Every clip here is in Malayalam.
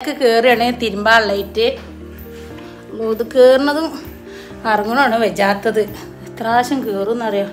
മേലേക്ക് കയറുകയാണ് തിരുമ്പാളായിട്ട് ഇത് കയറുന്നതും ഇറങ്ങണമാണ് വെജാത്തത് എത്ര പ്രാവശ്യം കയറും എന്നറിയാം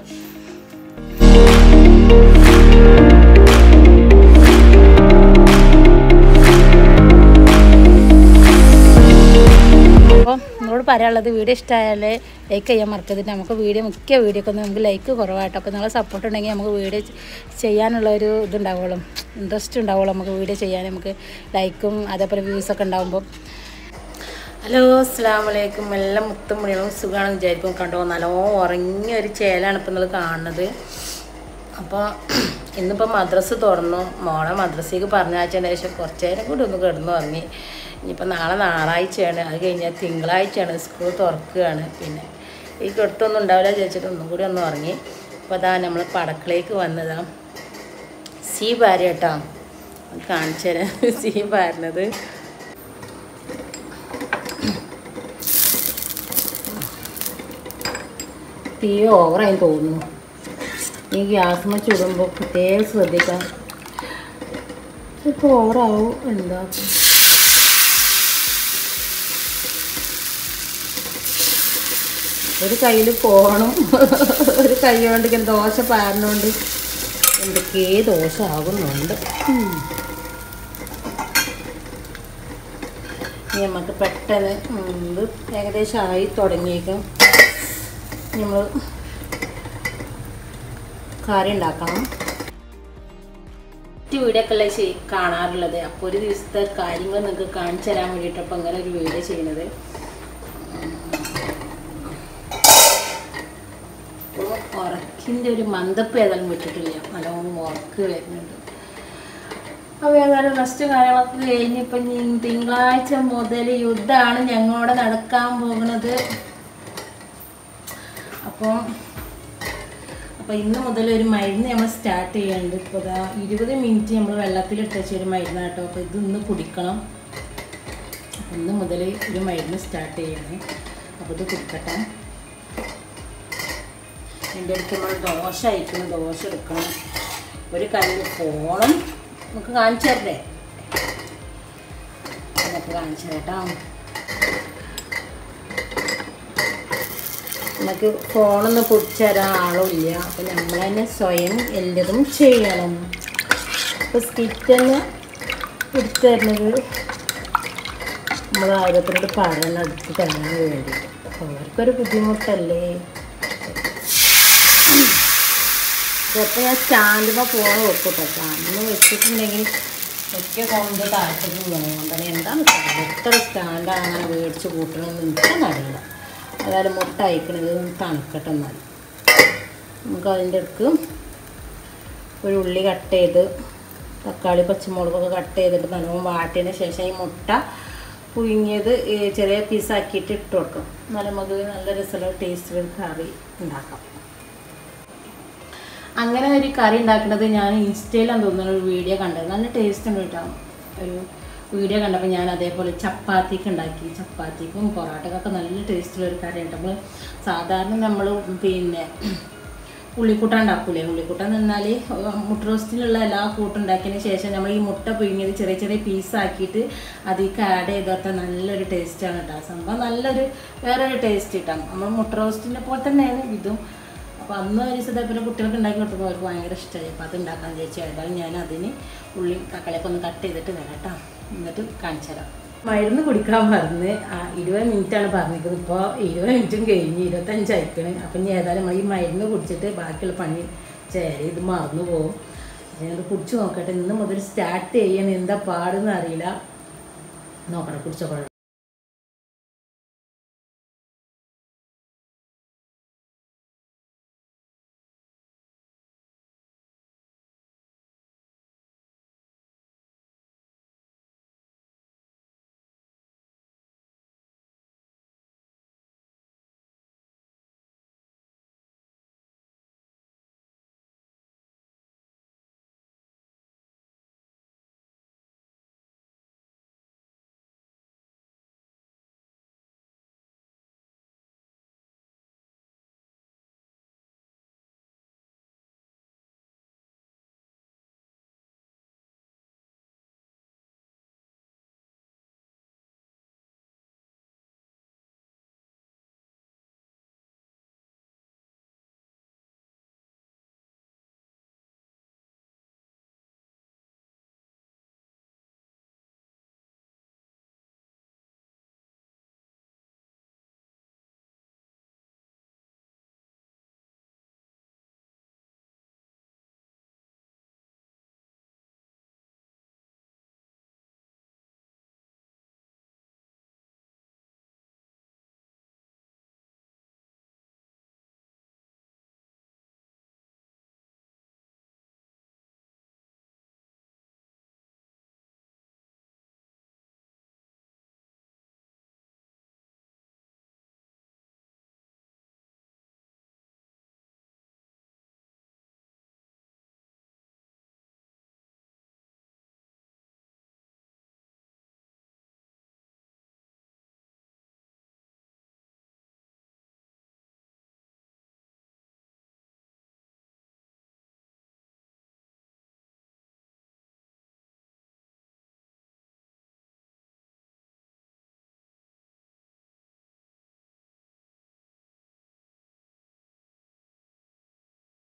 അപ്പോൾ നിങ്ങളോട് പറയാനുള്ളത് വീഡിയോ ഇഷ്ടമായാലേ ലൈക്ക് ചെയ്യാൻ മറക്കരുത് നമുക്ക് വീഡിയോ മിക്ക വീഡിയോക്ക് ഒന്ന് നമുക്ക് ലൈക്ക് കുറവാട്ടോ അപ്പോൾ നിങ്ങളെ സപ്പോർട്ട് ഉണ്ടെങ്കിൽ നമുക്ക് വീഡിയോ ചെയ്യാനുള്ള ഒരു ഇതുണ്ടാവുള്ളൂ ഇൻട്രസ്റ്റ് ഉണ്ടാവുള്ളൂ നമുക്ക് വീഡിയോ ചെയ്യാൻ നമുക്ക് ലൈക്കും അതേപോലെ വ്യൂസൊക്കെ ഉണ്ടാകുമ്പോൾ ഹലോ അസ്സാം വലൈക്കും എല്ലാം മുത്തും മുടികളും സുഖമാണെന്ന് വിചാരിക്കും കണ്ടോ നല്ലോ ഉറങ്ങിയ ഒരു ചേലാണ് ഇപ്പം നിങ്ങൾ കാണുന്നത് അപ്പോൾ ഇന്നിപ്പോൾ മദ്രസ് തുറന്നു മോളെ മദ്രസയ്ക്ക് പറഞ്ഞയച്ചതിന് ശേഷം കുറച്ച് നേരം കൂടി ഒന്ന് കിടന്നു ഉറങ്ങി ഇനിയിപ്പോൾ നാളെ ഞായറാഴ്ചയാണ് അത് കഴിഞ്ഞാൽ തിങ്കളാഴ്ചയാണ് സ്കൂൾ തുറക്കുകയാണ് പിന്നെ ഈ കിടത്തൊന്നും ഉണ്ടാവില്ല ചോദിച്ചിട്ട് ഒന്നും കൂടി ഒന്ന് ഉറങ്ങി അപ്പോൾ അതാ നമ്മൾ പടക്കളേക്ക് വന്നതാ സീ ഭാര്യ കേട്ടോ കാണിച്ചു തരാം സീ ഭാരണത് തീ ഓവറായി തോന്നുന്നു ഈ ഗ്യാസ് ചുടുമ്പോൾ പ്രത്യേകം ശ്രദ്ധിക്കാം ഇപ്പോൾ ഓവറാവും എന്താ ഒരു കയ്യിൽ ഫോണും ഒരു കൈ കൊണ്ട് ഇങ്ങനെ ദോശ പാരുന്നോണ്ട് എന്തൊക്കെ ദോശ ആകുന്നുണ്ട് ഉം. ഇനി നമുക്ക് പെട്ടെന്ന് ഉം, ഇത് ഏകദേശം ആയി തുടങ്ങിയേക്കും നമ്മൾ കറി ഉണ്ടാക്കണം മറ്റ് വീഡിയോ ഒക്കെ അല്ലേ ചെയ് കാണാറുള്ളത് അപ്പോൾ ഒരു ദിവസത്തെ കാര്യങ്ങൾ നിങ്ങൾക്ക് കാണിച്ചു തരാൻ വേണ്ടിയിട്ട് അപ്പോൾ അങ്ങനെ ഒരു വീഡിയോ ചെയ്യുന്നത് അപ്പോൾ ഉറക്കിൻ്റെ ഒരു മന്ദപ്പ് ഏതായാലും വിട്ടിട്ടില്ല നല്ലോണം ഉറക്ക് വരുന്നുണ്ട് അപ്പോൾ ഏതായാലും റെസ്റ്റ് കാര്യങ്ങളൊക്കെ കഴിഞ്ഞ് ഇപ്പം ഇനി തിങ്കളാഴ്ച മുതൽ യുദ്ധമാണ് ഞങ്ങളോട് നടക്കാൻ പോകുന്നത് അപ്പോൾ അപ്പോൾ ഇന്ന് മുതൽ ഒരു മരുന്ന് നമ്മൾ സ്റ്റാർട്ട് ചെയ്യാനുണ്ട് ഇപ്പോൾ ഇതാ ഇരുപത് മിനിറ്റ് നമ്മൾ വെള്ളത്തിലിട്ട് വെച്ച ഒരു മരുന്ന് കേട്ടോ അപ്പോൾ ഇത് ഇന്ന് കുടിക്കണം അപ്പോൾ ഇന്ന് മുതൽ ഒരു മരുന്ന് സ്റ്റാർട്ട് ചെയ്യണേ അപ്പോൾ ഇത് കുടിക്കട്ടെ എൻ്റെ അടുത്ത് നമ്മൾ ദോശ അയക്കണം ദോശ എടുക്കണം ഒരു കയ്യിൽ ഫോണും നമുക്ക് കാണിച്ചു തരണ്ടേ നമുക്ക് കാണിച്ചു കേട്ടോ നമുക്ക് ഫോണൊന്നും പൊടിച്ചു തരാൻ ആളുമില്ല അപ്പം നമ്മൾ തന്നെ സ്വയം എല്ലതും ചെയ്യണം അപ്പോൾ സ്കിറ്റ് തന്നെ എടുത്തു തരുന്നത് നമ്മൾ ആയിരത്തിനോട് പറയണം എടുത്ത് തരാൻ വേണ്ടി അവർക്കൊരു ബുദ്ധിമുട്ടല്ലേ ചിലപ്പോൾ ഞാൻ സ്റ്റാൻഡിന്മേൽ ഫോൺ വെക്കും കേട്ടോ സ്റ്റാൻഡിന് വെച്ചിട്ടുണ്ടെങ്കിൽ ഒക്കെ ഫോണിൻ്റെ താഴത്തേക്ക് വീണത് കൊണ്ടാണ് എന്താണ് സ്റ്റാൻഡ് എത്ര സ്റ്റാൻഡാണ് അങ്ങനെ മേടിച്ച് കൂട്ടണമെന്ന് എനിക്കൊന്നും അറിയില്ല അതായത് മുട്ട അയക്കണത് തണുക്കട്ടെ എന്നാൽ നമുക്ക് അതിൻ്റെ അടുക്ക് ഒരു ഉള്ളി കട്ട് ചെയ്ത് തക്കാളി പച്ചമുളകൊക്കെ കട്ട് ചെയ്തിട്ട് നല്ലോണം വാട്ടിയതിന് ശേഷം ഈ മുട്ട പുഴുങ്ങിയത് ഈ ചെറിയ പീസാക്കിയിട്ട് ഇട്ട് കൊടുക്കും എന്നാലും നമുക്ക് നല്ല രസമുള്ള ടേസ്റ്റിൽ കറി ഉണ്ടാക്കാം അങ്ങനെ ഒരു കറി ഉണ്ടാക്കുന്നത് ഞാൻ ഇൻസ്റ്റയിലാണ് തോന്നുന്ന ഒരു വീഡിയോ കണ്ടത് നല്ല ടേസ്റ്റ് ഉണ്ട് കേട്ടോ ഒരു വീഡിയോ കണ്ടപ്പോൾ ഞാൻ അതേപോലെ ചപ്പാത്തിക്ക് ഉണ്ടാക്കി ചപ്പാത്തിക്കും പൊറോട്ടക്കൊക്കെ നല്ല ടേസ്റ്റുള്ള ഒരു കറി ഉണ്ട് നമ്മൾ സാധാരണ നമ്മൾ പിന്നെ ഉള്ളിക്കൂട്ട ഉണ്ടാക്കൂലേ ഉള്ളിക്കൂട്ട എന്നാൽ മുട്ട റോസ്റ്റിലുള്ള എല്ലാ കൂട്ടും ഉണ്ടാക്കിയതിന് ശേഷം നമ്മൾ ഈ മുട്ട പുഴുങ്ങിയത് ചെറിയ ചെറിയ പീസാക്കിയിട്ട് അതിലേക്ക് ആഡ് ചെയ്തൊക്കെ നല്ലൊരു ടേസ്റ്റാണ് കേട്ടോ സംഭവം നല്ലൊരു വേറൊരു ടേസ്റ്റ് കിട്ടാം നമ്മൾ മുട്ട റോസ്റ്റിനെ പോലെ തന്നെയാണ് ഇതും അപ്പോൾ അന്ന് ഒരു ദിവസം ഇതേപോലെ കുട്ടികൾക്ക് ഉണ്ടാക്കി കൊടുത്തപ്പോൾ അവർക്ക് ഭയങ്കര ഇഷ്ടമായി അപ്പോൾ അത് ഉണ്ടാക്കാൻ ചേച്ചി ഏതായാലും ഞാൻ അതിന് ഉള്ളി തക്കാളിയൊക്കെ ഒന്ന് കട്ട് ചെയ്തിട്ട് വരാം കേട്ടോ എന്നിട്ട് കാണിച്ചു തരാം മരുന്ന് കുടിക്കാൻ പറഞ്ഞ് ആ ഇരുപത് മിനിറ്റാണ് പറഞ്ഞിരിക്കുന്നത് ഇപ്പോൾ ഇരുപത് മിനിറ്റും കഴിഞ്ഞ് ഇരുപത്തഞ്ച് അയക്കണ് അപ്പം ഇനി ഏതായാലും ഈ മരുന്ന് കുടിച്ചിട്ട് ബാക്കിയുള്ള പണി ചേരി ഇത് മറന്നു പോകും ഞാനത് കുടിച്ച് നോക്കട്ടെ ഇന്ന് മുതൽ സ്റ്റാർട്ട് ചെയ്യാൻ എന്താ പാടെന്ന് അറിയില്ല നോക്കട്ടെ കുടിച്ചോക്കട്ടെ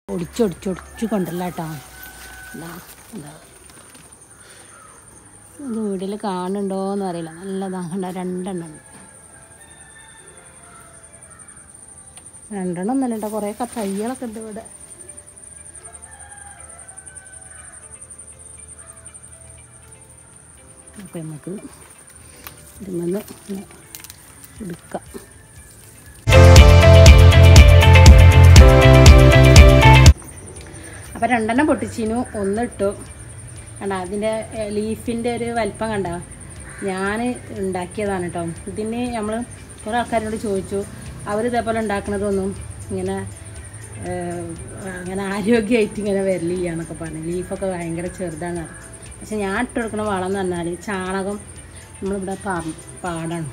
ഒടിച്ചൊടിച്ചൊടിച്ച് കൊണ്ടല്ല കേട്ടോ എന്താ എന്താ ഇത് വീട്ടിൽ കാണുന്നുണ്ടോയെന്ന് അറിയില്ല നല്ലതാ കണ്ട രണ്ടെണ്ണം ഉണ്ട് രണ്ടെണ്ണം ഒന്നല്ല കേട്ടോ കുറേ തയ്യലൊക്കെ ഉണ്ട് ഇവിടെ അപ്പം നമുക്ക് ഇതിൽ എടുക്കാം അപ്പം രണ്ടെണ്ണം പൊട്ടിച്ചിനു ഒന്ന് ഇട്ടു കണ്ട അതിൻ്റെ ലീഫിൻ്റെ ഒരു വലിപ്പം കണ്ട ഞാൻ ഉണ്ടാക്കിയതാണ് കേട്ടോ ഇതിന് നമ്മൾ കുറേ ആൾക്കാരോട് ചോദിച്ചു അവർ ഇതേപോലെ ഉണ്ടാക്കണതൊന്നും ഇങ്ങനെ ഏഹ്, അങ്ങനെ ആരോഗ്യമായിട്ട് ഇങ്ങനെ വരലില്ല എന്നൊക്കെ പറഞ്ഞു ലീഫൊക്കെ ഭയങ്കര ചെറുതാണ് പറഞ്ഞു. പക്ഷെ ഞാൻ ഇട്ട് കൊടുക്കുന്ന വളം എന്ന് പറഞ്ഞാൽ ചാണകം നമ്മളിവിടെ പാ പാടാണ്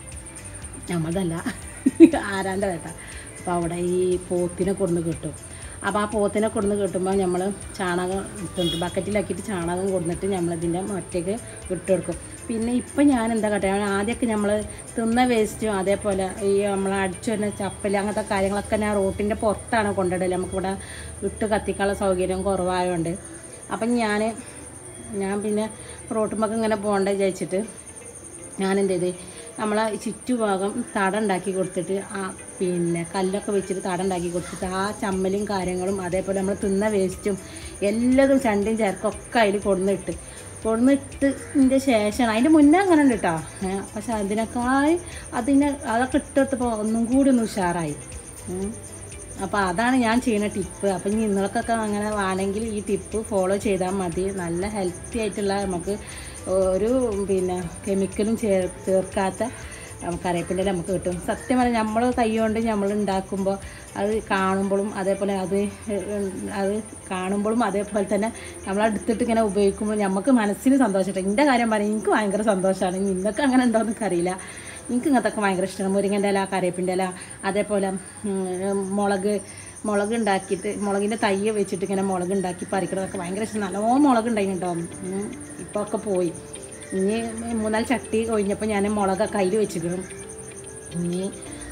നമ്മളതല്ല ആരാൻ്റെ കേട്ടാ അപ്പോൾ അവിടെ ഈ പോത്തിനെ കൊടുന്ന് കിട്ടും അപ്പോൾ ആ പോത്തിനെ കൊടുന്ന് കിട്ടുമ്പോൾ നമ്മൾ ചാണകം ഇട്ടുണ്ട് ബക്കറ്റിലാക്കിയിട്ട് ചാണകം കൊടുന്നിട്ട് നമ്മളിതിൻ്റെ ഒറ്റയ്ക്ക് ഇട്ട് കൊടുക്കും പിന്നെ ഇപ്പം ഞാൻ എന്താ കാട്ടുക ആദ്യമൊക്കെ നമ്മൾ തിന്ന വേസ്റ്റും അതേപോലെ ഈ നമ്മൾ അടിച്ചു വരുന്ന ചപ്പൽ അങ്ങനത്തെ കാര്യങ്ങളൊക്കെ ഞാൻ റോട്ടിൻ്റെ പുറത്താണ് കൊണ്ടിടല് നമുക്കിവിടെ ഇട്ട് കത്തിക്കാനുള്ള സൗകര്യം കുറവായതുകൊണ്ട് അപ്പം ഞാൻ ഞാൻ പിന്നെ റോട്ടുമ്പൊക്കെ ഇങ്ങനെ പോകണ്ട വിചാരിച്ചിട്ട് ഞാൻ എന്ത് ചെയ്ത് നമ്മളെ ചുറ്റുഭാഗം തട ഉണ്ടാക്കി കൊടുത്തിട്ട് ആ പിന്നെ കല്ലൊക്കെ വെച്ചിട്ട് തട ഉണ്ടാക്കി കൊടുത്തിട്ട് ആ ചമ്മലും കാര്യങ്ങളും അതേപോലെ നമ്മൾ തിന്ന വേസ്റ്റും എല്ലാതും ചണ്ടിയും ചേർക്കൊക്കെ അതിൽ കൊടുന്നിട്ട് കൊടുന്നിട്ടതിൻ്റെ ശേഷമാണ് അതിൻ്റെ മുന്നേ അങ്ങനെ ഉണ്ട് കേട്ടോ പക്ഷെ അതിനേക്കാൾ അതിനെ അതൊക്കെ ഇട്ടെടുത്തപ്പോൾ ഒന്നും കൂടി ഒന്ന് ഉഷാറായി ഉം. അപ്പോൾ അതാണ് ഞാൻ ചെയ്യുന്ന ടിപ്പ് അപ്പം ഇനി നിങ്ങൾക്കൊക്കെ അങ്ങനെ വേണമെങ്കിൽ ഈ ടിപ്പ് ഫോളോ ചെയ്താൽ മതി നല്ല ഹെൽത്തി ആയിട്ടുള്ള നമുക്ക് ഒരു പിന്നെ കെമിക്കലും ചേർ ചേർക്കാത്ത കറിവേപ്പിൻ്റെ നമുക്ക് കിട്ടും സത്യം പറഞ്ഞാൽ നമ്മൾ കൈ കൊണ്ട് നമ്മൾ ഉണ്ടാക്കുമ്പോൾ അത് കാണുമ്പോഴും അതേപോലെ അത് അത് കാണുമ്പോഴും അതേപോലെ തന്നെ നമ്മൾ എടുത്തിട്ട് ഇങ്ങനെ ഉപയോഗിക്കുമ്പോൾ നമുക്ക് മനസ്സിന് സന്തോഷം എൻ്റെ കാര്യം പറയും എനിക്ക് ഭയങ്കര സന്തോഷമാണ് നിങ്ങൾക്ക് അങ്ങനെ ഉണ്ടോ എന്നൊക്കെ അറിയില്ല എനിക്ക് ഇങ്ങനത്തൊക്കെ ഭയങ്കര ഇഷ്ടമാണ് മുരിങ്ങൻ്റെ ഇല കറിവേപ്പിൻ്റെ ഇല അതേപോലെ ഉം, മുളക് മുളക് ഉണ്ടാക്കിയിട്ട് മുളകിൻ്റെ തയ്യ വെച്ചിട്ട് ഇങ്ങനെ മുളക് ഉണ്ടാക്കി പറിക്കണതൊക്കെ ഭയങ്കര ഇഷ്ടം നല്ലോണം മുളക് ഉണ്ടായിട്ടോ ഇപ്പോൾ ഒക്കെ പോയി ഇനി മൂന്നാല് ചട്ടി ഒഴിഞ്ഞപ്പോൾ ഞാൻ മുളക് കയ്യിൽ വെച്ചിരിക്കണം ഇനി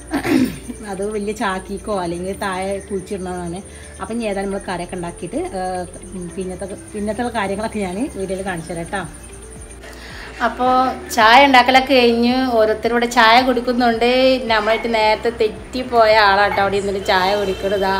അത് വലിയ ചാക്കിക്കോ അല്ലെങ്കിൽ താഴെ കുഴിച്ചിടണതാണ് അപ്പം ഇനി ഏതായാലും നമ്മൾ കറിയൊക്കെ ഉണ്ടാക്കിയിട്ട് ഏഹ്, പിന്നത്തെ പിന്നത്തെ കാര്യങ്ങളൊക്കെ ഞാൻ വീഡിയോയിൽ കാണിച്ചു തരാം കേട്ടോ അപ്പോൾ ചായ ഉണ്ടാക്കലൊക്കെ കഴിഞ്ഞ് ഓരോരുത്തരും ഇവിടെ ചായ കുടിക്കുന്നുണ്ട് നമ്മളായിട്ട് നേരത്തെ തെറ്റിപ്പോയ ആളാട്ടോ അവിടെ ഇരുന്നിട്ട് ചായ കുടിക്കണതാ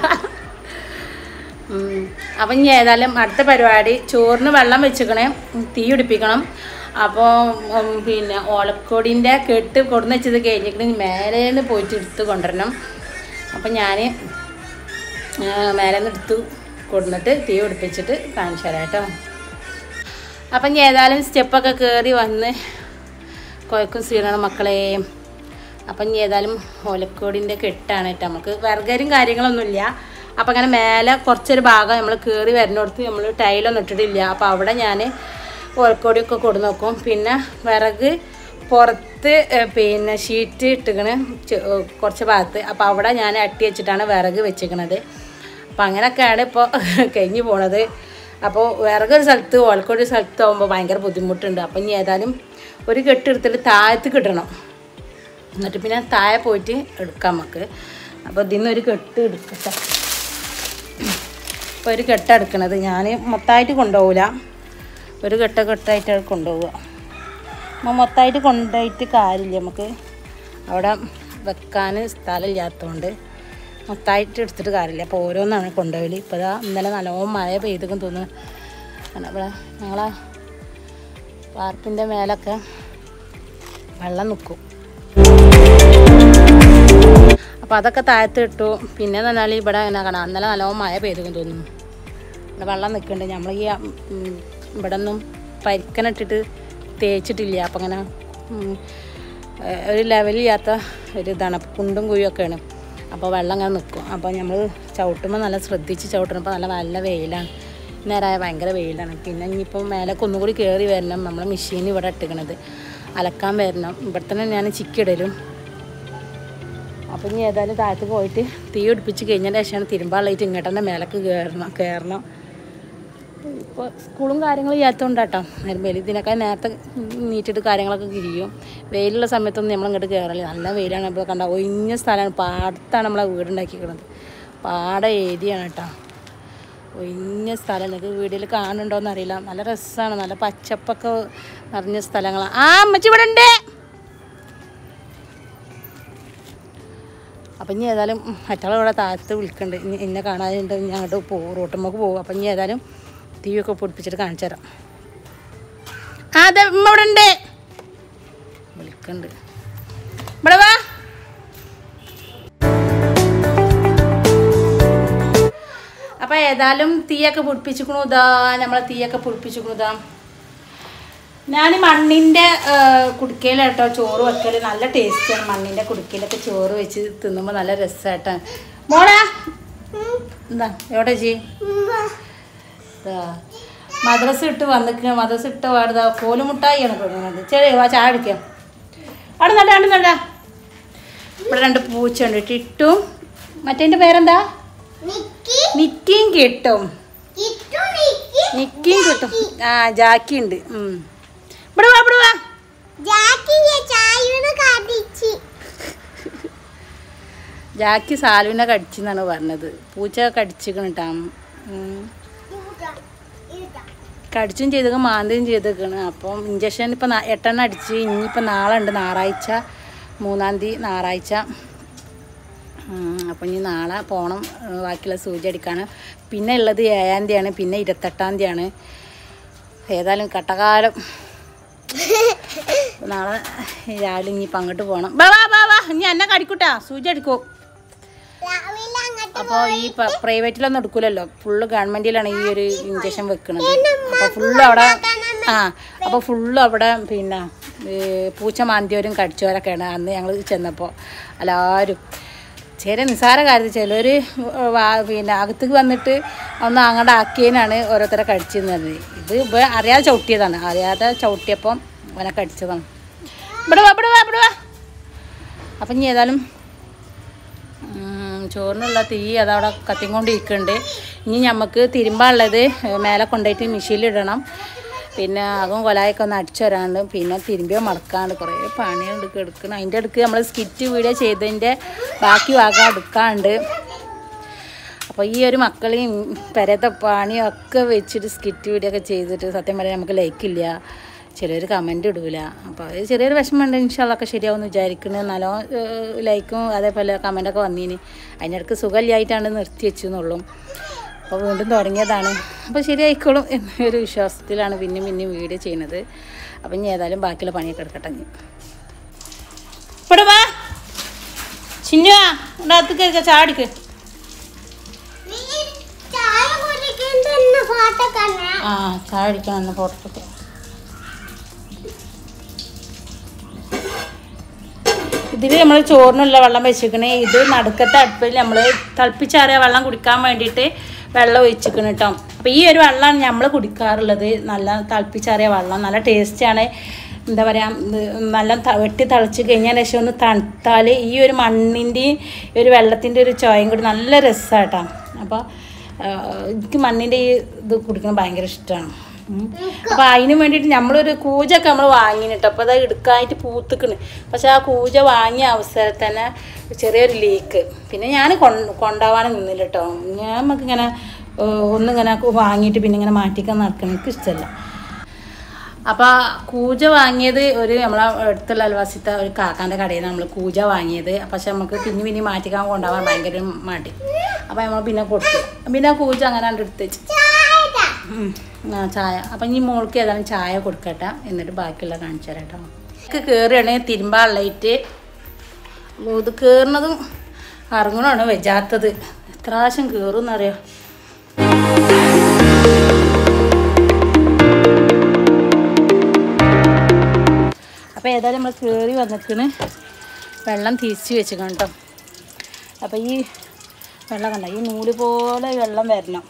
ഉം. അപ്പം ഇനി ഏതായാലും അടുത്ത പരിപാടി ചോറിന് വെള്ളം വെച്ചിക്കണേ തീ പിടിപ്പിക്കണം അപ്പോൾ ഉം, പിന്നെ ഓലക്കൊടിൻ്റെ കെട്ട് കൊടുന്ന് വെച്ചത് കഴിഞ്ഞിട്ട് മേലേന്ന് പോയിട്ട് എടുത്ത് കൊണ്ടുവരണം അപ്പം ഞാൻ മേലേന്ന് എടുത്ത് കൊടുന്നിട്ട് തീ പിടിപ്പിച്ചിട്ട് കാണിച്ചു തരാം കേട്ടോ അപ്പം ഇനി ഏതായാലും സ്റ്റെപ്പൊക്കെ കയറി വന്ന് കുഴക്കും സീണണം മക്കളെ അപ്പം ഇനി ഏതായാലും ഓലക്കോടിൻ്റെ കെട്ടാണ് കേട്ടോ നമുക്ക് വർഗരും കാര്യങ്ങളൊന്നുമില്ല അപ്പം അങ്ങനെ മേലെ കുറച്ചൊരു ഭാഗം നമ്മൾ കയറി വരുന്നിടത്ത് നമ്മൾ ടൈലൊന്നും ഇട്ടിട്ടില്ല അപ്പോൾ അവിടെ ഞാൻ ഓലക്കോടിയൊക്കെ കൊടുന്ന് നോക്കും പിന്നെ വിറക് പുറത്ത് ഏ, പിന്നെ ഷീറ്റ് ഇട്ടിക്കണ് ചെ- ഏ, കുറച്ച് ഭാഗത്ത് അപ്പോൾ അവിടെ ഞാൻ അട്ടി വെച്ചിട്ടാണ് വിറക് വെച്ചിരിക്കണത് അപ്പം അങ്ങനെയൊക്കെയാണ് ഇപ്പോൾ കഴിഞ്ഞു പോണത് അപ്പോൾ വിറകൊരു സ്ഥലത്ത് ഓലക്കോട് സ്ഥലത്ത് ആകുമ്പോൾ ഭയങ്കര ബുദ്ധിമുട്ടുണ്ട് അപ്പം ഇനി ഏതായാലും ഒരു കെട്ട് എടുത്തിട്ട് താഴത്ത് കിട്ടണം എന്നിട്ട് പിന്നെ താഴെ പോയിട്ട് എടുക്കാം നമുക്ക് അപ്പോൾ ഇതിൽ നിന്ന് ഒരു കെട്ട് എടുക്കട്ടെ ഇപ്പോൾ ഒരു കെട്ട എടുക്കണത് ഞാൻ മൊത്തമായിട്ട് കൊണ്ടുപോകില്ല ഒരു കെട്ട കെട്ടായിട്ട് കൊണ്ടുപോവുക അപ്പോൾ മൊത്തമായിട്ട് കൊണ്ടുപോയിട്ട് കാര്യമില്ല നമുക്ക് അവിടെ വെക്കാൻ സ്ഥലമില്ലാത്തതുകൊണ്ട് മൊത്തമായിട്ട് എടുത്തിട്ട് കാര്യമില്ല അപ്പോൾ ഓരോന്നാണ് കൊണ്ടുപോകല് ഇപ്പോൾ ഇതാ ഇന്നലെ നല്ലോണം മഴ പെയ്തെന്ന് തോന്നുന്നു കാരണം ഇവിടെ ഞങ്ങളെ പാർക്കിൻ്റെ മേലൊക്കെ വെള്ളം നിൽക്കും അപ്പോൾ അതൊക്കെ താഴത്ത് ഇട്ടു പിന്നെ എന്ന് പറഞ്ഞാൽ ഇവിടെ എന്നാ കാണാം ഇന്നലെ നല്ലോണം മഴ പെയ്തെന്ന് തോന്നുന്നു ഇവിടെ വെള്ളം നിൽക്കുന്നുണ്ട് നമ്മൾ ഈ ഉം, ഇവിടെ ഒന്നും പരിക്കനിട്ടിട്ട് തേച്ചിട്ടില്ല അപ്പം അങ്ങനെ ഉം, ഏഹ്, ഒരു ലെവലില്ലാത്ത ഒരു ഇതാണ് അപ്പോൾ കുണ്ടും കുഴിയൊക്കെയാണ് അപ്പോൾ വെള്ളം അങ്ങനെ നിൽക്കും അപ്പോൾ നമ്മൾ ചവിട്ടുമ്പോൾ നല്ല ശ്രദ്ധിച്ച് ചവിട്ടണം ഇപ്പോൾ നല്ല നല്ല വെയിലാണ് നേരമായ ഭയങ്കര വെയിലാണ് പിന്നെ ഇനിയിപ്പോൾ മേലേക്ക് ഒന്നുകൂടി കയറി വരണം നമ്മൾ മെഷീൻ ഇവിടെ ഇട്ടിക്കണത് അലക്കാൻ വരണം ഇവിടെ തന്നെ ഞാൻ ചിക്കിടലും അപ്പം ഇനി ഏതായാലും താഴത്ത് പോയിട്ട് തീ പിടിപ്പിച്ച് കഴിഞ്ഞതിന് ശേഷമാണ് തിരുമ്പാളായിട്ട് ഇങ്ങോട്ട് തന്നെ മേലേക്ക് കയറണം കയറണം ഇപ്പോൾ സ്കൂളും കാര്യങ്ങളും ചെയ്യാത്തതുകൊണ്ട് കേട്ടോ വെയിൽ ഇതിനൊക്കെ നേരത്തെ നീറ്റിട്ട് കാര്യങ്ങളൊക്കെ ചെയ്യും വെയിലുള്ള സമയത്തൊന്നും നമ്മൾ ഇങ്ങോട്ട് കയറില്ല നല്ല വെയിലാണ് ഇപ്പോൾ കണ്ട ഒഴിഞ്ഞ സ്ഥലമാണ് പാടത്താണ് നമ്മളെ വീടുണ്ടാക്കിക്കുന്നത് പാട ഏരിയയാണ് കേട്ടോ ഒഴിഞ്ഞ സ്ഥലം നിങ്ങൾക്ക് വീഡിയോയിൽ കാണുന്നുണ്ടോയെന്ന് അറിയില്ല നല്ല രസമാണ് നല്ല പച്ചപ്പൊക്കെ നിറഞ്ഞ സ്ഥലങ്ങളാണ് ആ അമ്മച്ചി ഇവിടെ ഉണ്ട് അപ്പം ഇനി ഏതായാലും മറ്റുള്ള ഇവിടെ താഴത്ത് വിളിക്കുന്നുണ്ട് ഇനി എന്നെ കാണാനുണ്ട് ഇനി അങ്ങോട്ട് പോകും റോട്ടുമ്മക്ക് പോകും അപ്പം ഇനി ഏതായാലും തീയൊക്കെ പൊടിപ്പിച്ചിട്ട് കാണിച്ചു തരാം ആ അതെ ഉമ്മ ഇവിടെ ഉണ്ട് വിളിക്കുന്നുണ്ട് ഇവിടെ വാ അപ്പം ഏതായാലും തീയൊക്കെ പൊടിപ്പിച്ചിക്കണു ഇതാ നമ്മളെ തീയൊക്കെ പൊടിപ്പിച്ചിക്കണു ഇതാ ഞാൻ മണ്ണിൻ്റെ കുടുക്കയിലാട്ടോ ചോറ് വെക്കൽ നല്ല ടേസ്റ്റാണ് മണ്ണിൻ്റെ കുടുക്കയിലൊക്കെ ചോറ് വെച്ച് തിന്നുമ്പോൾ നല്ല രസമായിട്ടാ മോളാ എന്താ എവിടെ ജി ഇതാ മദ്രസ ഇട്ട് വന്നിക്കണ മദ്രസ ഇട്ട് പാടുതാ കോലുമുട്ടായിയാണ് കൊടുക്കുന്നത് ചെറിയ വാ ചായ അടിക്കാം അവിടെ നല്ല അവിടെ നല്ല ഇവിടെ രണ്ട് പൂച്ചയുണ്ട് ടിട്ടും മറ്റേൻ്റെ പേരെന്താ നിക്കിയും കിട്ടും നിക്കിയും കിട്ടും ആ ജാക്കി ഉണ്ട് ഉം. ഇവിടെ വാ ഇവിടെ വാ ജാക്കി സാലുവിനെ കടിച്ചെന്നാണ് പറഞ്ഞത് പൂച്ച കടിച്ചിക്കണ് കേട്ടാ കടിച്ചും ചെയ്തേക്ക് മാന്തുകയും ചെയ്തേക്കാണ് അപ്പം ഇഞ്ചക്ഷൻ ഇപ്പം എട്ടെണ്ണം അടിച്ച് ഇനിയിപ്പോൾ നാളെ ഉണ്ട് ഞായറാഴ്ച മൂന്നാം തീയതി ഞായറാഴ്ച അപ്പം ഇനി നാളെ പോകണം ഏഹ് ബാക്കിയുള്ള സൂചി അടിക്കാണ് പിന്നെ ഉള്ളത് ഏഴാം തീയതിയാണ് പിന്നെ ഇരുപത്തെട്ടാം തീയതിയാണ് ഏതായാലും കട്ടകാലം നാളെ രാവിലെ ഇനിയിപ്പോൾ അങ്ങോട്ട് പോകണം ബാ വാ ബാ വാ ഇനി എന്നെ കടിക്കൂട്ടാ സൂചി അടിക്കും അപ്പോൾ ഈ പ- പ്രൈവറ്റിലൊന്നും എടുക്കൂലല്ലോ ഫുള്ള് ഗവൺമെൻറ്റിലാണ് ഈ ഒരു ഇഞ്ചക്ഷൻ വെക്കുന്നത് അപ്പോൾ ഫുള്ള് അവിടെ ആ അപ്പോൾ ഫുള്ള് അവിടെ പിന്നെ ഈ പൂച്ച മാന്തിയവരും കടിച്ചവരൊക്കെയാണ് അന്ന് ഞങ്ങൾ ചെന്നപ്പോൾ എല്ലാവരും ചെറിയ നിസ്സാര കാര്യത്തിൽ ചിലർ പിന്നെ അകത്തേക്ക് വന്നിട്ട് ഒന്ന് അങ്ങോട്ട് ആക്കിയതിനാണ് ഓരോരുത്തരെ കടിച്ചിരുന്നത് ഇത് ഇവ അറിയാതെ ചവിട്ടിയതാണ് അറിയാതെ ചവിട്ടിയപ്പം അവനെ കടിച്ചതാണ് ഇവിടെ വാ ഇവിടെ വാ ഇവിടെ വാ അപ്പം ഇനി ഏതായാലും ഉം, ചോറിനുള്ള തീ അതവിടെ കത്തിക്കൊണ്ടിരിക്കുന്നുണ്ട് ഇനി നമുക്ക് തിരുമ്പാനുള്ളത് മേലെ കൊണ്ടുപോയിട്ട് മെഷീനിലിടണം പിന്നെ അതും കൊലായൊക്കെ ഒന്ന് അടിച്ചു വരാണ്ട് പിന്നെ തിരുമ്പിയോ മടക്കാണ്ട് കുറേ പണിയുണ്ട് എടുക്കണം അതിൻ്റെ അടുക്ക് നമ്മൾ സ്കിറ്റ് വീഡിയോ ചെയ്തതിൻ്റെ ബാക്കി ഭാഗം എടുക്കാണ്ട് അപ്പോൾ ഈ ഒരു മക്കളെയും പെരത്തെ പണിയും ഒക്കെ വെച്ചിട്ട് സ്കിറ്റ് വീഡിയോ ഒക്കെ ചെയ്തിട്ട് സത്യം പറയാൻ നമുക്ക് ലൈക്കില്ല ചിലർ കമൻ്റ് ഇടൂല അപ്പോൾ അത് ചെറിയൊരു വിഷമമുണ്ട് ഇൻഷാല്ലൊക്കെ ശരിയാവുമെന്ന് വിചാരിക്കുന്നത് നല്ലോ ലൈക്കും അതേപോലെ കമൻ്റൊക്കെ വന്നീന് അതിനിടയ്ക്ക് സുഖമില്ലായിട്ടാണ് നിർത്തി വെച്ചു എന്നുള്ളൂ അപ്പോൾ വീണ്ടും തുടങ്ങിയതാണ് അപ്പോൾ ശരിയായിക്കോളും എന്നൊരു വിശ്വാസത്തിലാണ് പിന്നെയും പിന്നെയും വീഡിയോ ചെയ്യുന്നത് അപ്പം ഇനി ഏതായാലും ബാക്കിയുള്ള പണിയൊക്കെ എടുക്കട്ടെ ഇനി ഇവിടെ വാ ചിന്നുവാ ഇവിടെ അകത്തേക്ക് ചാടിക്ക് ആ ചായ അടിക്കണം എന്ന് ഫോട്ടോ എടുത്ത് ഇതിൽ നമ്മൾ ചോറിനുള്ള വെള്ളം വെച്ചിരിക്കണേ ഇത് നടുക്കത്തെ അടുപ്പിൽ നമ്മൾ തിളപ്പിച്ചാറിയ വെള്ളം കുടിക്കാൻ വേണ്ടിയിട്ട് വെള്ളം ഒഴിച്ചിരിക്കണം കേട്ടോ അപ്പോൾ ഈ ഒരു വെള്ളമാണ് നമ്മൾ കുടിക്കാറുള്ളത് നല്ല തിളപ്പിച്ചാറിയ വെള്ളം നല്ല ടേസ്റ്റാണ് എന്താ പറയുക നല്ല ത- വെട്ടി തിളച്ച് കഴിഞ്ഞതിന് ശേഷം ഒന്ന് തണുത്താൽ ഈ ഒരു മണ്ണിൻ്റെയും ഈ ഒരു വെള്ളത്തിൻ്റെ ഒരു ചോയം കൂടി നല്ല രസമാട്ടോ അപ്പോൾ എനിക്ക് മണ്ണിൻ്റെ ഈ ഇത് കുടിക്കുന്നത് ഭയങ്കര ഇഷ്ടമാണ് അപ്പോൾ അതിന് വേണ്ടിയിട്ട് നമ്മളൊരു കൂജൊക്കെ നമ്മൾ വാങ്ങിയിട്ട് അപ്പോൾ അത് എടുക്കാനായിട്ട് പൂത്തുക്കണ് പക്ഷെ ആ കൂജ വാങ്ങിയ അവസരത്തിൽ തന്നെ ചെറിയൊരു ലീക്ക് പിന്നെ ഞാൻ കൊണ്ട് കൊണ്ടുപോകാനും നിന്നില്ല കേട്ടോ ഞാൻ നമുക്കിങ്ങനെ ഏഹ്, ഒന്നിങ്ങനെ വാങ്ങിയിട്ട് പിന്നെ ഇങ്ങനെ മാറ്റിക്കാൻ നടക്കണം എനിക്ക് ഇഷ്ടമല്ല അപ്പോൾ കൂജ വാങ്ങിയത് ഒരു നമ്മളെ അടുത്തുള്ള അൽവാസിത്തെ ഒരു കാക്കാൻ്റെ കടയിൽ നിന്ന് നമ്മൾ കൂജ വാങ്ങിയത് പക്ഷെ നമുക്ക് പിന്നെ പിന്നെ മാറ്റിക്കാൻ കൊണ്ടുപോകാൻ ഭയങ്കര മടി അപ്പോൾ നമ്മൾ പിന്നെ കൊടുത്തു പിന്നെ ആ കൂജ അങ്ങനെ കണ്ട് എടുത്ത് വെച്ച് ഉം. ആ ചായ അപ്പം ഇനി മോൾക്ക് ഏതായാലും ചായ കൊടുക്കട്ടെ എന്നിട്ട് ബാക്കിയുള്ള കാണിച്ചു തരാം കേട്ടോ എനിക്ക് കയറുകയാണെങ്കിൽ തിരുമ്പാളയിട്ട് ഇത് കയറുന്നതും ഇറങ്ങണമാണ് വെജാത്തത് എത്ര പ്രാവശ്യം കയറും എന്നറിയോ അപ്പോൾ ഏതായാലും നമ്മൾ കയറി വന്നിക്കണ് വെള്ളം തിരിച്ച് വെച്ചിക്കണം കേട്ടോ അപ്പോൾ ഈ വെള്ളം കണ്ട ഈ നൂല് പോലെ വെള്ളം വരണം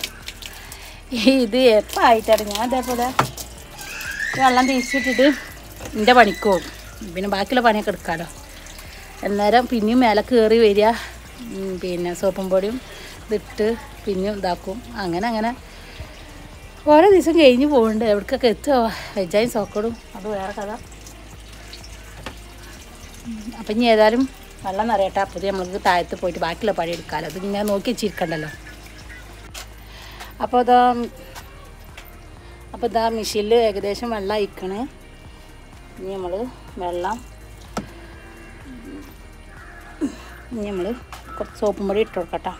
ഇത് എപ്പോൾ ആയിട്ടാണ് ഞാൻ അതേപോലെ ഈ വെള്ളം തിരിച്ചിട്ടിട്ട് എൻ്റെ പണിക്ക് പോകും പിന്നെ ബാക്കിയുള്ള പണിയൊക്കെ എടുക്കാമല്ലോ അന്നേരം പിന്നെയും മേലെ കയറി വരിക ഉം, പിന്നെ സോപ്പും പൊടിയും ഇതിട്ട് പിന്നെയും ഇതാക്കും അങ്ങനെ അങ്ങനെ ഓരോ ദിവസം കഴിഞ്ഞ് പോകുന്നുണ്ട് എവിടേക്കൊക്കെ എത്തുക വെജായും സോക്കോടും അത് വേറെ കഥ അപ്പം ഇനി ഏതായാലും വെള്ളം നിറയട്ടെ അപ്പോൾ നമ്മൾക്ക് താഴത്ത് പോയിട്ട് ബാക്കിയുള്ള പണി എടുക്കാമല്ലോ അത് ഇങ്ങനെ നോക്കി വെച്ചിരിക്കണ്ടല്ലോ അപ്പോൾ ഇതാ അപ്പോൾ ഇതാ മെഷീനിൽ ഏകദേശം വെള്ളം അയക്കണേ ഇനി നമ്മൾ വെള്ളം ഇനി നമ്മൾ കുറച്ച് സോപ്പും പൊടി ഇട്ട് കൊടുക്കട്ടോ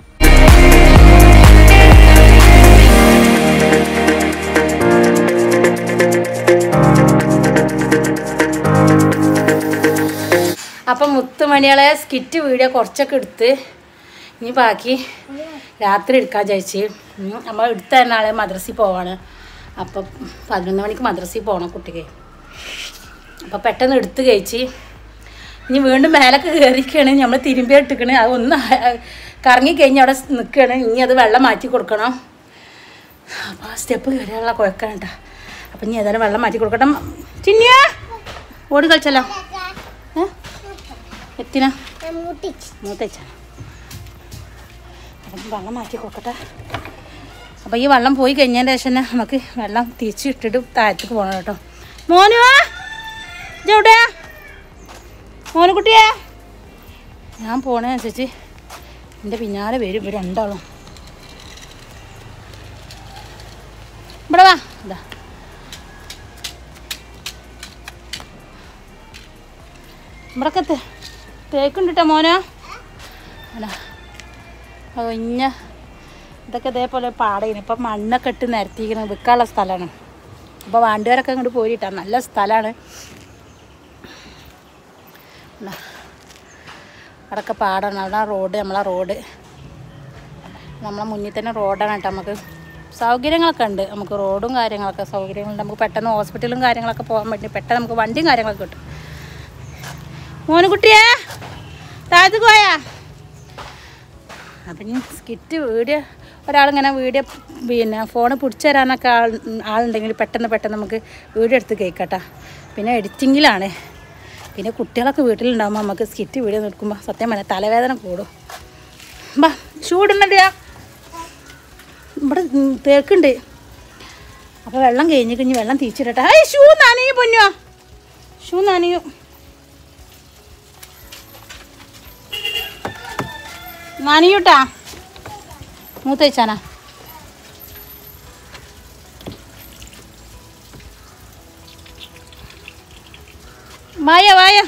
അപ്പം മുത്തുമണികളെ സ്കിറ്റ് വീഡിയോ കുറച്ചൊക്കെ എടുത്ത് ഇനി ബാക്കി രാത്രി എടുക്കാൻ വിചാരിച്ച് ഉം, നമ്മൾ എടുത്ത തന്നെ ആളെ മദ്രസയിൽ പോവാണ് അപ്പം പതിനൊന്ന് മണിക്ക് മദ്രസയിൽ പോകണം കുട്ടിക്ക് അപ്പം പെട്ടെന്ന് എടുത്ത് കഴിച്ച് ഇനി വീണ്ടും മേലൊക്കെ കയറിക്കാണ് നമ്മൾ തിരുമ്പി ഇട്ടിക്കണ് അത് ഒന്ന് കറങ്ങി കഴിഞ്ഞ് അവിടെ നിൽക്കുകയാണ് ഇനി അത് വെള്ളം മാറ്റി കൊടുക്കണം അപ്പോൾ ആ സ്റ്റെപ്പ് കയറിയുള്ള കുഴക്കണം കേട്ടോ അപ്പം ഇനി ഏതായാലും വെള്ളം മാറ്റി കൊടുക്കട്ടെ ചിന്നിയ ഓടി കളിച്ചല്ലോ ഏ എത്തിനാ മൂത്തച്ച അപ്പം വെള്ളം മാറ്റി കൊടുക്കട്ടെ അപ്പോൾ ഈ വെള്ളം പോയി കഴിഞ്ഞതിൻ്റെ ശേഷം തന്നെ നമുക്ക് വെള്ളം തിരിച്ച് ഇട്ടിട്ട് താഴത്തേക്ക് പോകണം കേട്ടോ മോനുവാ ഇതെവിടെയാ മോനുകുട്ടിയെ ഞാൻ പോണതനുസരിച്ച് എൻ്റെ പിന്നാലെ വരും ഇവർ രണ്ടാളും ഇവിടെ വാ ഇതാ ഇവിടൊക്കെ തേ തേക്കുണ്ടിട്ടോ മോനോ അല്ല ഒഞ്ഞ ഇതൊക്കെ ഇതേപോലെ പാടയിന് ഇപ്പം മണ്ണൊക്കെ ഇട്ട് നിരത്തിയിരിക്കുന്നത് വിൽക്കാനുള്ള സ്ഥലമാണ് അപ്പോൾ വാണ്ടുകാരൊക്കെ ഇങ്ങോട്ട് പോയിട്ടാ നല്ല സ്ഥലമാണ് അവിടെയൊക്കെ പാടാണ് അവിടെ റോഡ് നമ്മളെ റോഡ് നമ്മളെ മുന്നിൽ തന്നെ റോഡാണ് കേട്ടോ നമുക്ക് സൗകര്യങ്ങളൊക്കെ ഉണ്ട് നമുക്ക് റോഡും കാര്യങ്ങളൊക്കെ സൗകര്യങ്ങളുണ്ട് നമുക്ക് പെട്ടെന്ന് ഹോസ്പിറ്റലും കാര്യങ്ങളൊക്കെ പോകാൻ പറ്റും പെട്ടെന്ന് നമുക്ക് വണ്ടിയും കാര്യങ്ങളൊക്കെ കിട്ടും മോനുകുട്ടിയെ താഴത്തേക്ക് പോയാ അപ്പം ഞാൻ സ്കിറ്റ് വീഡിയോ ഒരാളിങ്ങനെ വീഡിയോ പിന്നെ ഫോൺ പിടിച്ചു തരാനൊക്കെ ആൾ ആളുണ്ടെങ്കിൽ പെട്ടെന്ന് പെട്ടെന്ന് നമുക്ക് വീഡിയോ എടുത്ത് കേൾക്കട്ടാ പിന്നെ എഡിറ്റിങ്ങിലാണ് പിന്നെ കുട്ടികളൊക്കെ വീട്ടിലുണ്ടാകുമ്പോൾ നമുക്ക് സ്കിറ്റ് വീഡിയോ നിൽക്കുമ്പോൾ സത്യം പറഞ്ഞാൽ തലവേദന കൂടും ബാ ചൂടുണ്ടല്ലോ ഇവിടെ ഉം, തേക്കുണ്ട് അപ്പോൾ വെള്ളം കഴിഞ്ഞ് കഴിഞ്ഞ് വെള്ളം തിരിച്ചിടട്ടെ ഏയ് ഷൂ നനയും പൊന്നോ ഷൂ നനയും നനയൂട്ടാ മൂത്തച്ചാനാ വായ വായ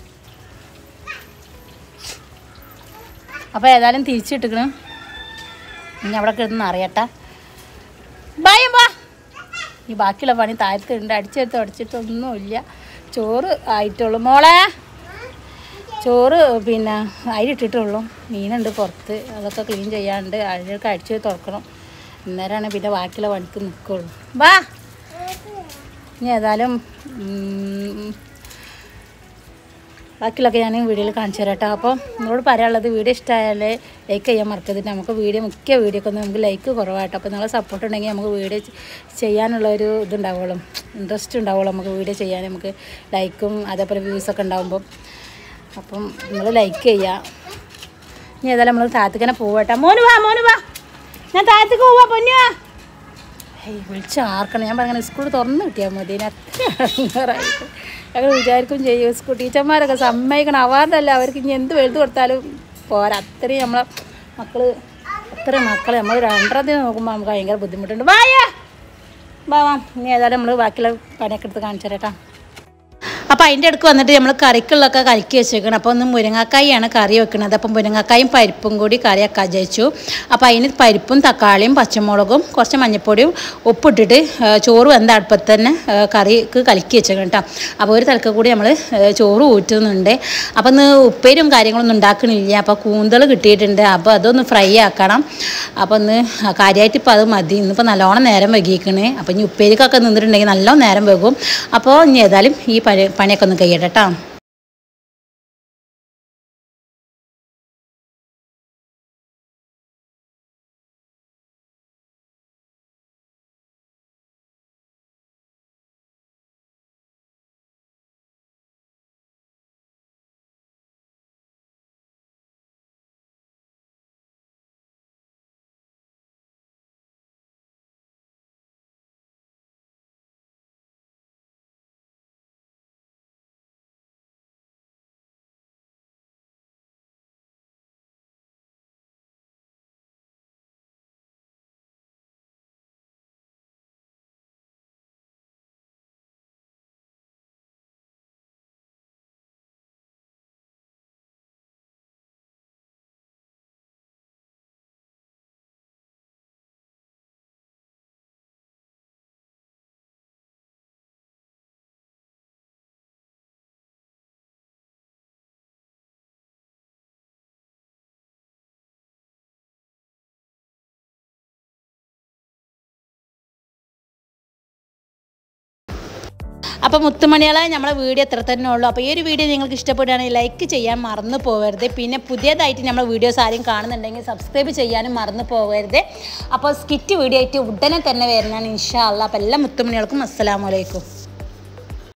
അപ്പോൾ ഏതായാലും തിരിച്ചിട്ടിക്കണ് ഇനി അവിടെ കിടന്ന് അറിയട്ടെ ഭയം വാ ഈ ബാക്കിയുള്ള പണി താഴത്തുണ്ട് അടിച്ചെടുത്ത് അടിച്ചിട്ടൊന്നുമില്ല ചോറ് ആയിട്ടുള്ളൂ മോളെ ചോറ് പിന്നെ അരിട്ടിട്ടുള്ളൂ മീനുണ്ട് പുറത്ത് അതൊക്കെ ക്ലീൻ ചെയ്യാണ്ട് അഴിയൊക്കെ അടിച്ച് തുറക്കണം അന്നേരമാണ് പിന്നെ ബാക്കിയുള്ള പണിക്ക് നിൽക്കുള്ളൂ വാ ഇനി ഏതായാലും ഉം, ബാക്കിയുള്ളതൊക്കെ ഞാൻ വീഡിയോയിൽ കാണിച്ചു തരാം കേട്ടോ അപ്പോൾ നിങ്ങളോട് പറയാനുള്ളത് വീഡിയോ ഇഷ്ടമായാലേ ലൈക്ക് ചെയ്യാൻ മറക്കരുത് നമുക്ക് വീഡിയോ മിക്ക വീഡിയോക്ക് ഒന്നും നമുക്ക് ലൈക്ക് കുറവാട്ടോ അപ്പോൾ നിങ്ങളെ സപ്പോർട്ട് ഉണ്ടെങ്കിൽ നമുക്ക് വീഡിയോ ചെയ്യാനുള്ള ഒരു ഇതുണ്ടാവുള്ളൂ ഇൻട്രസ്റ്റ് ഉണ്ടാവുള്ളൂ നമുക്ക് വീഡിയോ ചെയ്യാൻ നമുക്ക് ലൈക്കും അതേപോലെ വ്യൂസൊക്കെ ഉണ്ടാകുമ്പം അപ്പം നിങ്ങൾ ലൈക്ക് ചെയ്യുക ഇനി ഏതായാലും നമ്മൾ താഴത്തേക്ക് തന്നെ പോവട്ടെ മോന് വാ മോന് വാ ഞാൻ താഴത്തേക്ക് പോവാ പൊന്നു വാ ഏയ് വിളിച്ച് ആർക്കണം ഞാൻ പറഞ്ഞ സ്കൂൾ തുറന്ന് കിട്ടിയാൽ മതി ഇനി അത്ര ഇറങ്ങാറായിട്ട് ഞങ്ങൾ വിചാരിക്കും ചെയ്യും സ്കൂൾ ടീച്ചർമാരൊക്കെ സമ്മതിക്കണം അവാർഡല്ല അവർക്ക് ഇനി എന്ത് വലുത് കൊടുത്താലും പോരാ അത്രയും നമ്മളെ മക്കൾ അത്രയും മക്കൾ നമ്മൾ രണ്ടരത്തിന് നോക്കുമ്പോൾ നമുക്ക് ഭയങ്കര ബുദ്ധിമുട്ടുണ്ട് വായാ വാ വാ ഇനി ഏതായാലും നമ്മൾ ബാക്കിയുള്ള പണിയൊക്കെ എടുത്ത് കാണിച്ചു തരാം കേട്ടോ അപ്പോൾ അതിൻ്റെ അടുക്ക് വന്നിട്ട് നമ്മൾ കറിക്കുള്ളതൊക്കെ കലക്കി വെച്ചേക്കണം അപ്പോൾ ഒന്ന് മുരിങ്ങക്കായാണ് കറി വെക്കുന്നത് അപ്പം മുരിങ്ങക്കായും പരിപ്പും കൂടി കറി വെക്കാൻ വിചാരിച്ചു അപ്പോൾ അതിന് പരിപ്പും തക്കാളിയും പച്ചമുളകും കുറച്ച് മഞ്ഞൾപ്പൊടിയും ഉപ്പിട്ടിട്ട് ആ, ചോറ് വെന്ത അടുപ്പത്ത് തന്നെ ആ, കറിക്ക് കലക്കി വെച്ചേക്കണം കേട്ടോ അപ്പോൾ ഒരു തലക്ക് കൂടി നമ്മൾ ചോറ് ഊറ്റുന്നുണ്ട് അപ്പോൾ ഇന്ന് ഉപ്പേരും കാര്യങ്ങളൊന്നും ഉണ്ടാക്കണില്ല അപ്പോൾ കൂന്തൽ കിട്ടിയിട്ടുണ്ട് അപ്പോൾ അതൊന്ന് ഫ്രൈ ആക്കണം അപ്പോൾ ഇന്ന് കാര്യമായിട്ട് ഇപ്പോൾ അത് മതി ഇന്നിപ്പോൾ നല്ലോണം നേരം വൈകിക്കണ് അപ്പോൾ ഇനി ഉപ്പേരിക്കൊക്കെ നിന്നിട്ടുണ്ടെങ്കിൽ നല്ലോണം നേരം വൈകും അപ്പോൾ ഇനി ഏതായാലും ഈ പണി പണിയൊക്കെ ഒന്ന് കഴിയട്ടെ കേട്ടോ അപ്പോൾ മുത്തുമണികളെ നമ്മളെ വീഡിയോ എത്ര തന്നെ ഉള്ളൂ അപ്പോൾ ഈ ഒരു വീഡിയോ നിങ്ങൾക്ക് ഇഷ്ടപ്പെടുകയാണെങ്കിൽ ലൈക്ക് ചെയ്യാൻ മറന്നു പോകരുത് പിന്നെ പുതിയതായിട്ട് നമ്മൾ വീഡിയോസ് ആരും കാണുന്നുണ്ടെങ്കിൽ സബ്സ്ക്രൈബ് ചെയ്യാനും മറന്നു പോകരുത് അപ്പോൾ സ്കിറ്റ് വീഡിയോ ആയിട്ട് ഉടനെ തന്നെ വരുന്നതാണ് ഇൻഷാ അള്ളാ അപ്പോൾ എല്ലാ മുത്തുമണികൾക്കും അസ്സലാമലൈക്കും